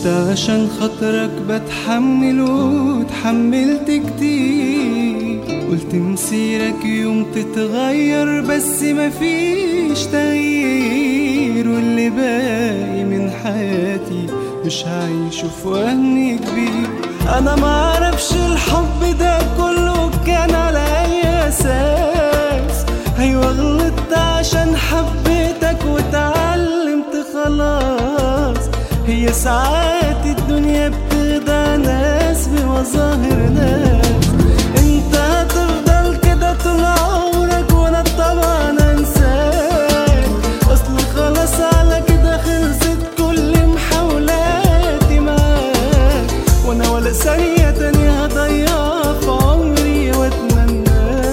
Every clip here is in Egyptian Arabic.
كنت عشان خاطرك بتحمل وتحملت كتير قلت مسيرك يوم تتغير بس مفيش تغيير واللي باقي من حياتي مش هعيشه في وهن كبير انا معرفش الحب ده كله كان على اي اساس ايوه غلطت عشان حبيتك واتعلمت خلاص هي ساعات الدنيا بتخدع ناس بمظاهر ناس انت هتفضل كده طول عمرك وانا طبعا انساك اصل خلاص على كده خلصت كل محاولاتي معاك وانا ولا ثانية تانية هضيعها في عمري واتمناك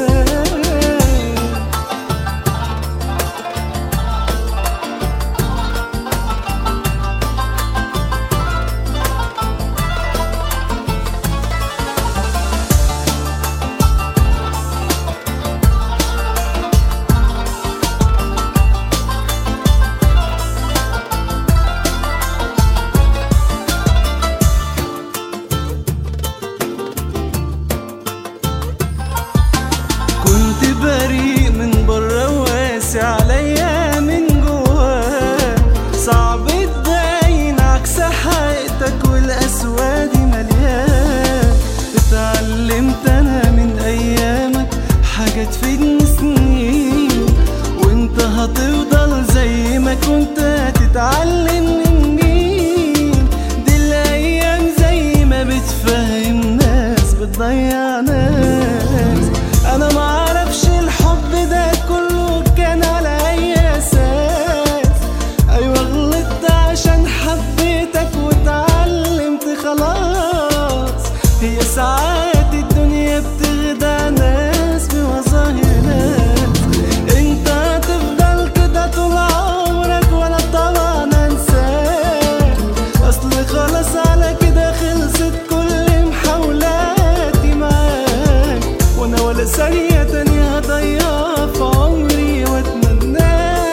كنت بريء من بره واسع عليا من جواه صعب تبين عكس حقيقتك والاسواد مليان اتعلمت انا من ايامك حاجة تفيدني سنين وانت هتفضل زي ما كنت هتتعلم من مين دي الايام زي ما بتفهم ناس بتضيع ناس انا معرفش الحب ده كله كان على اي اساس ايوه غلطت عشان حبيتك واتعلمت خلاص هي ساعات الدنيا بتخدع ناس بمظاهر ناس انت هتفضل كده طول عمرك وانا طبعا انساك اصل خلاص على كده خلصت كل محاولاتي معاك وانا ولا ثانية تانية هضيعها في عمري واتمناك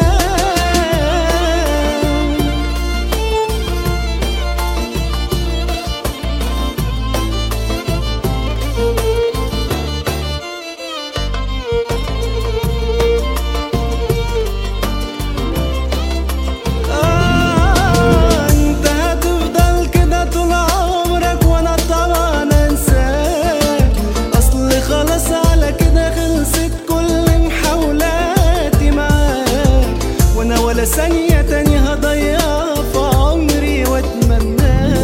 آه، انت هتفضل كده طول عمرك وانا طبعا انساك اصل خلاص على كده خلصت كل محاولاتي معاك وانا ولا ثانية تانية هضيعها في عمري واتمناك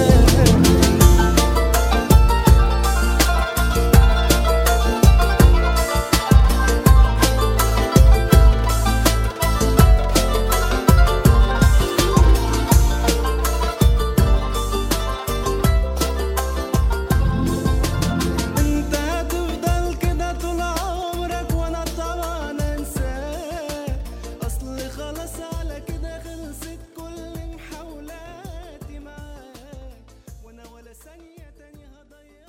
انت هتفضل كده طول عمرك وانا طبعا انساك اصل خلاص على كده خلصت كل محاولاتي معاك وانا ولا ثانية تانية هضيع